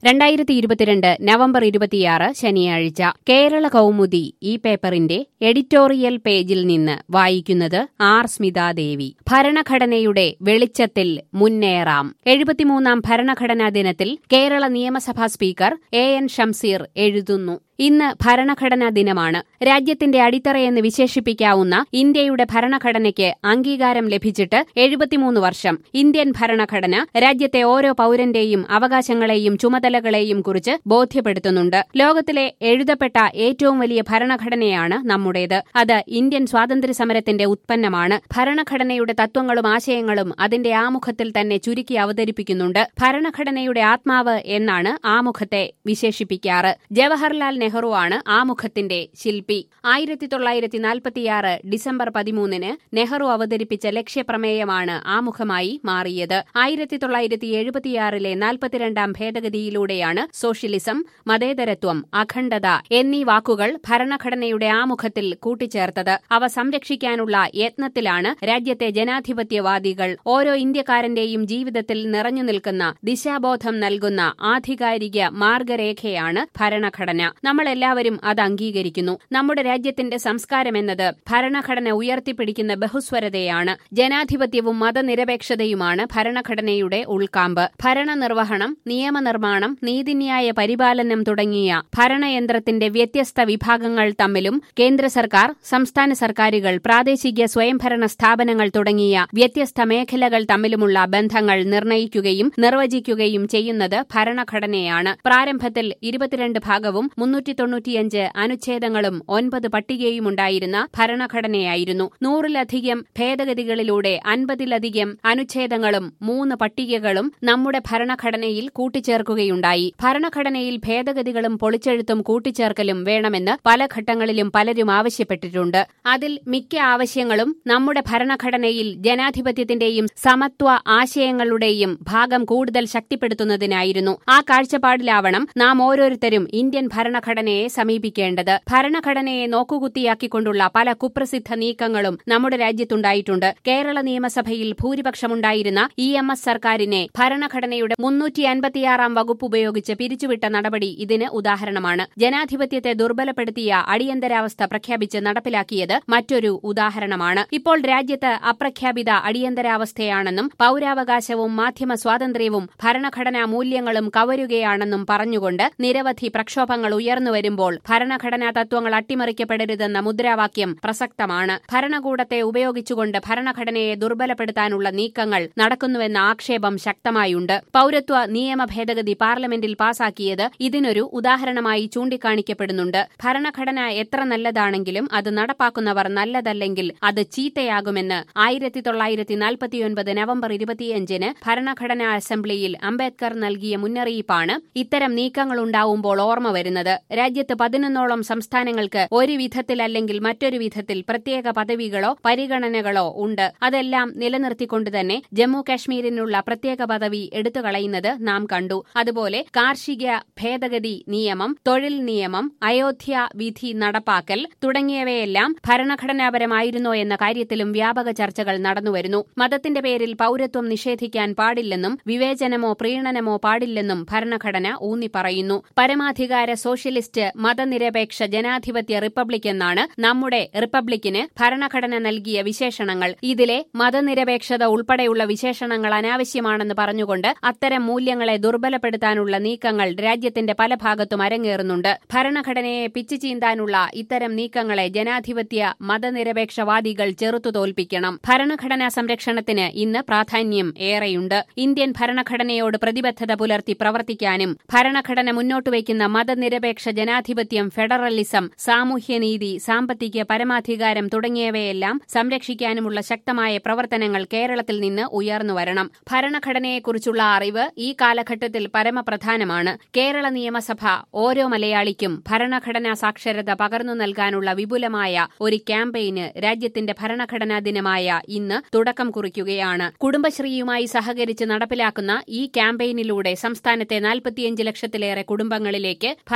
രണ്ടായിരത്തി ഇരുപത്തിരണ്ട് നവംബർ ഇരുപത്തിയാറ് ശനിയാഴ്ച കേരള കൗമുദി ഈ പേപ്പറിന്റെ എഡിറ്റോറിയൽ പേജിൽ നിന്ന് വായിക്കുന്നത് ആർ സ്മിതാദേവി ഭരണഘടനയുടെ വെളിച്ചത്തിൽ മുന്നേറാം എഴുപത്തിമൂന്നാം ഭരണഘടനാ ദിനത്തിൽ കേരള നിയമസഭാ സ്പീക്കർ എ എൻ ഷംസീർ എഴുതുന്നു ഇന്ന് ഭരണഘടനാ ദിനമാണ് രാജ്യത്തിന്റെ അടിത്തറയെന്ന് വിശേഷിപ്പിക്കാവുന്ന ഇന്ത്യയുടെ ഭരണഘടനയ്ക്ക് അംഗീകാരം ലഭിച്ചിട്ട് എഴുപത്തിമൂന്ന് വർഷം ഇന്ത്യൻ ഭരണഘടന രാജ്യത്തെ ഓരോ പൌരന്റെയും അവകാശങ്ങളെയും ചുമതലകളെയും കുറിച്ച് ബോധ്യപ്പെടുത്തുന്നുണ്ട് ലോകത്തിലെ എഴുതപ്പെട്ട ഏറ്റവും വലിയ ഭരണഘടനയാണ് നമ്മുടേത് അത് ഇന്ത്യൻ സ്വാതന്ത്ര്യ സമരത്തിന്റെ ഉത്പന്നമാണ് ഭരണഘടനയുടെ തത്വങ്ങളും ആശയങ്ങളും അതിന്റെ ആമുഖത്തിൽ തന്നെ ചുരുക്കി അവതരിപ്പിക്കുന്നുണ്ട് ഭരണഘടനയുടെ ആത്മാവ് എന്നാണ് ആമുഖത്തെ വിശേഷിപ്പിക്കാറ് ജവഹർലാൽ നെഹ്റു ആണ് ആമുഖത്തിന്റെ ശില്പി ആയിരത്തി തൊള്ളായിരത്തി നാൽപ്പത്തിയാറ് ഡിസംബർ പതിമൂന്നിന് നെഹ്റു അവതരിപ്പിച്ച ലക്ഷ്യപ്രമേയമാണ് ആമുഖമായി മാറിയത് ആയിരത്തി തൊള്ളായിരത്തി എഴുപത്തിയാറിലെ നാൽപ്പത്തിരണ്ടാം ഭേദഗതിയിലൂടെയാണ് സോഷ്യലിസം മതേതരത്വം അഖണ്ഡത എന്നീ വാക്കുകൾ ഭരണഘടനയുടെ ആമുഖത്തിൽ കൂട്ടിച്ചേർത്തത് അവ സംരക്ഷിക്കാനുള്ള യത്നത്തിലാണ് രാജ്യത്തെ ജനാധിപത്യവാദികൾ ഓരോ ഇന്ത്യക്കാരന്റെയും ജീവിതത്തിൽ നിറഞ്ഞു നിൽക്കുന്ന ദിശാബോധം നൽകുന്ന ആധികാരിക മാർഗരേഖയാണ് ഭരണഘടന നമ്മളെല്ലാവരും അത് അംഗീകരിക്കുന്നു നമ്മുടെ രാജ്യത്തിന്റെ സംസ്കാരമെന്നത് ഭരണഘടന ഉയർത്തിപ്പിടിക്കുന്ന ബഹുസ്വരതയാണ് ജനാധിപത്യവും മതനിരപേക്ഷതയുമാണ് ഭരണഘടനയുടെ ഉൾക്കാമ്പ് ഭരണനിർവഹണം നിയമനിർമ്മാണം നീതിന്യായ പരിപാലനം തുടങ്ങിയ ഭരണയന്ത്രത്തിന്റെ വ്യത്യസ്ത വിഭാഗങ്ങൾ തമ്മിലും കേന്ദ്ര സർക്കാർ സംസ്ഥാന സർക്കാരുകൾ പ്രാദേശിക സ്വയംഭരണ സ്ഥാപനങ്ങൾ തുടങ്ങിയ വ്യത്യസ്ത മേഖലകൾ തമ്മിലുമുള്ള ബന്ധങ്ങൾ നിർണയിക്കുകയും നിർവചിക്കുകയും ചെയ്യുന്നത് ഭരണഘടനയാണ് പ്രാരംഭത്തിൽ ഇരുപത്തിരണ്ട് ഭാഗവും മുന്നൂറ്റി തൊണ്ണൂറ്റിയഞ്ച് അനുച്ഛേദങ്ങളും ഒൻപത് പട്ടികയുമുണ്ടായിരുന്ന ഭരണഘടനയായിരുന്നു നൂറിലധികം ഭേദഗതികളിലൂടെ അൻപതിലധികം അനുച്ഛേദങ്ങളും മൂന്ന് പട്ടികകളും നമ്മുടെ ഭരണഘടനയിൽ കൂട്ടിച്ചേർക്കുകയുണ്ടായി ഭരണഘടനയിൽ ഭേദഗതികളും പൊളിച്ചെഴുത്തും കൂട്ടിച്ചേർക്കലും വേണമെന്ന് പല ഘട്ടങ്ങളിലും പലരും ആവശ്യപ്പെട്ടിട്ടുണ്ട് അതിൽ മിക്ക ആവശ്യങ്ങളും നമ്മുടെ ഭരണഘടനയിൽ ജനാധിപത്യത്തിന്റെയും സമത്വ ആശയങ്ങളുടെയും ഭാഗം കൂടുതൽ ശക്തിപ്പെടുത്തുന്നതിനായിരുന്നു ആ കാഴ്ചപ്പാടിലാവണം നാം ഓരോരുത്തരും ഇന്ത്യൻ ഭരണഘടനയെ സമീപിക്കേണ്ടത് ഭരണഘടനയെ നോക്കുകുത്തിയാക്കിക്കൊണ്ടുള്ള പല കുപ്രസിദ്ധ നീക്കങ്ങളും നമ്മുടെ രാജ്യത്തുണ്ടായിട്ടുണ്ട് കേരള നിയമസഭയിൽ ഭൂരിപക്ഷമുണ്ടായിരുന്ന ഇ എം എസ് സർക്കാരിനെ ഭരണഘടനയുടെ മുന്നൂറ്റി അൻപത്തിയാറാം വകുപ്പ് ഉപയോഗിച്ച് പിരിച്ചുവിട്ട നടപടി ഇതിന് ഉദാഹരണമാണ് ജനാധിപത്യത്തെ ദുർബലപ്പെടുത്തിയ അടിയന്തരാവസ്ഥ പ്രഖ്യാപിച്ച് നടപ്പിലാക്കിയത് മറ്റൊരു ഉദാഹരണമാണ് ഇപ്പോൾ രാജ്യത്ത് അപ്രഖ്യാപിത അടിയന്തരാവസ്ഥയാണെന്നും പൌരാവകാശവും മാധ്യമ സ്വാതന്ത്ര്യവും ഭരണഘടനാ മൂല്യങ്ങളും കവരുകയാണെന്നും പറഞ്ഞുകൊണ്ട് നിരവധി പ്രക്ഷോഭങ്ങൾ ഉയർന്നുവരുമ്പോൾ ഭരണഘടനാ തത്വങ്ങൾ അട്ടിമറിക്കപ്പെടരുതെന്ന മുദ്രാവാക്യം പ്രസക്തമാണ് ഭരണകൂടത്തെ ഉപയോഗിച്ചുകൊണ്ട് ഭരണഘടനയെ ദുർബലപ്പെടുത്താനുള്ള നീക്കങ്ങൾ നടക്കുന്നുവെന്ന ആക്ഷേപം ശക്തമായുണ്ട് പൌരത്വ നിയമ ഭേദഗതി പാർലമെന്റിൽ പാസാക്കിയത് ഇതിനൊരു ഉദാഹരണമായി ചൂണ്ടിക്കാണിക്കപ്പെടുന്നുണ്ട് ഭരണഘടന എത്ര നല്ലതാണെങ്കിലും അത് നടപ്പാക്കുന്നവർ നല്ലതല്ലെങ്കിൽ അത് ചീത്തയാകുമെന്ന് ആയിരത്തി തൊള്ളായിരത്തി നാൽപ്പത്തിയൊൻപത് നവംബർ ഇരുപത്തിയഞ്ചിന് ഭരണഘടനാ അസംബ്ലിയിൽ അംബേദ്കർ നൽകിയ മുന്നറിയിപ്പാണ് ഇത്തരം നീക്കങ്ങളുണ്ടാവുമ്പോൾ ഓർമ്മ വരുന്നത് രാജ്യത്ത് പതിനൊന്നോളം സംസ്ഥാനങ്ങൾക്ക് ഒരു വിധത്തിലല്ലെങ്കിൽ മറ്റൊരു വിധത്തിൽ പ്രത്യേക പദവികളോ പരിഗണനകളോ ഉണ്ട് അതെല്ലാം നിലനിർത്തിക്കൊണ്ട് തന്നെ ജമ്മു കാശ്മീരിനുള്ള പ്രത്യേക പദവി എടുത്തുകളയുന്നത് നാം കണ്ടു അതുപോലെ കാർഷിക ഭേദഗതി നിയമം തൊഴിൽ നിയമം അയോധ്യ വിധി നടപ്പാക്കൽ തുടങ്ങിയവയെല്ലാം ഭരണഘടനാപരമായിരുന്നോ എന്ന കാര്യത്തിലും വ്യാപക ചർച്ചകൾ നടന്നുവരുന്നു മതത്തിന്റെ പേരിൽ പൌരത്വം നിഷേധിക്കാൻ പാടില്ലെന്നും വിവേചനമോ പ്രീണനമോ പാടില്ലെന്നും ഭരണഘടന ഊന്നി പറയുന്നു പരമാധികാര സോഷ്യലിസ്റ്റ് മതനിരപേക്ഷ ജനാധിപത്യ റിപ്പബ്ലിക് എന്നാണ് നമ്മുടെ റിപ്പബ്ലിക്കിന് ഭരണഘടന നൽകിയ വിശേഷണങ്ങൾ ഇതിലെ മതനിരപേക്ഷത ഉൾപ്പെടെയുള്ള വിശേഷണങ്ങൾ അനാവശ്യമാണെന്ന് പറഞ്ഞുകൊണ്ട് അത്തരം മൂല്യങ്ങളെ ദുർബലപ്പെടുത്താനുള്ള നീക്കങ്ങൾ രാജ്യത്തിന്റെ പല ഭാഗത്തും അരങ്ങേറുന്നുണ്ട് ഭരണഘടനയെ പിച്ചു ചീന്താനുള്ള ഇത്തരം നീക്കങ്ങളെ ജനാധിപത്യ മതനിരപേക്ഷവാദികൾ ചെറുത്തു തോൽപ്പിക്കണം ഭരണഘടനാ സംരക്ഷണത്തിന് ഇന്ന് പ്രാധാന്യം ഏറെയുണ്ട് ഇന്ത്യൻ ഭരണഘടനയോട് പ്രതിബദ്ധത പുലർത്തി പ്രവർത്തിക്കാനും ഭരണഘടന മുന്നോട്ടുവയ്ക്കുന്ന മതനിരപേക്ഷ ജനാധിപത്യം ഫെഡറലിസം സാമൂഹ്യനീതി സാമ്പത്തിക പരമാധികാരം തുടങ്ങിയവയെല്ലാം സംരക്ഷിക്കാനുമുള്ള ശക്തമായ പ്രവർത്തനങ്ങൾ കേരളത്തിൽ നിന്ന് ഉയർന്നുവരണം ഭരണഘടനയെക്കുറിച്ചുള്ള അറിവ് ഈ കാലഘട്ടത്തിൽ പരമപ്രധാനമാണ് കേരള നിയമസഭ ഓരോ മലയാളിക്കും ഭരണഘടനാ സാക്ഷരത പകർന്നു നൽകാനുള്ള വിപുലമായ ഒരു ക്യാമ്പയിന് രാജ്യത്തിന്റെ ഭരണഘടനാ ദിനമായ ഇന്ന് തുടക്കം കുറിക്കുകയാണ് കുടുംബശ്രീയുമായി സഹകരിച്ച് നടപ്പിലാക്കുന്ന ഈ ക്യാമ്പയിനിലൂടെ സംസ്ഥാനത്തെ നാൽപ്പത്തിയഞ്ച് ലക്ഷത്തിലേറെ കുടുംബങ്ങളിലേക്ക് ഭരണഘടന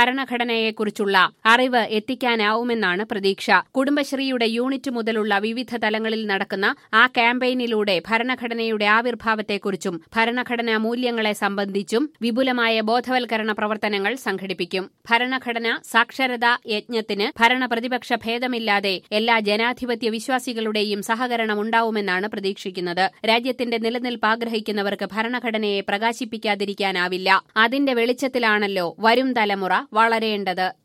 ഭരണഘടനയെക്കുറിച്ചുള്ള അറിവ് എത്തിക്കാനാവുമെന്നാണ് പ്രതീക്ഷ കുടുംബശ്രീയുടെ യൂണിറ്റ് മുതലുള്ള വിവിധ തലങ്ങളിൽ നടക്കുന്ന ആ ക്യാമ്പയിനിലൂടെ ഭരണഘടനയുടെ ആവിർഭാവത്തെക്കുറിച്ചും ഭരണഘടനാ മൂല്യങ്ങളെ സംബന്ധിച്ചും വിപുലമായ ബോധവൽക്കരണ പ്രവർത്തനങ്ങൾ സംഘടിപ്പിക്കും ഭരണഘടന സാക്ഷരതാ യജ്ഞത്തിന് ഭരണ പ്രതിപക്ഷ ഭേദമില്ലാതെ എല്ലാ ജനാധിപത്യ വിശ്വാസികളുടെയും സഹകരണം ഉണ്ടാവുമെന്നാണ് പ്രതീക്ഷിക്കുന്നത് രാജ്യത്തിന്റെ നിലനിൽപ്പ് ആഗ്രഹിക്കുന്നവർക്ക് ഭരണഘടനയെ പ്രകാശിപ്പിക്കാതിരിക്കാനാവില്ല അതിന്റെ വെളിച്ചത്തിലാണല്ലോ വരും തലമുറ വളരേണ്ടത്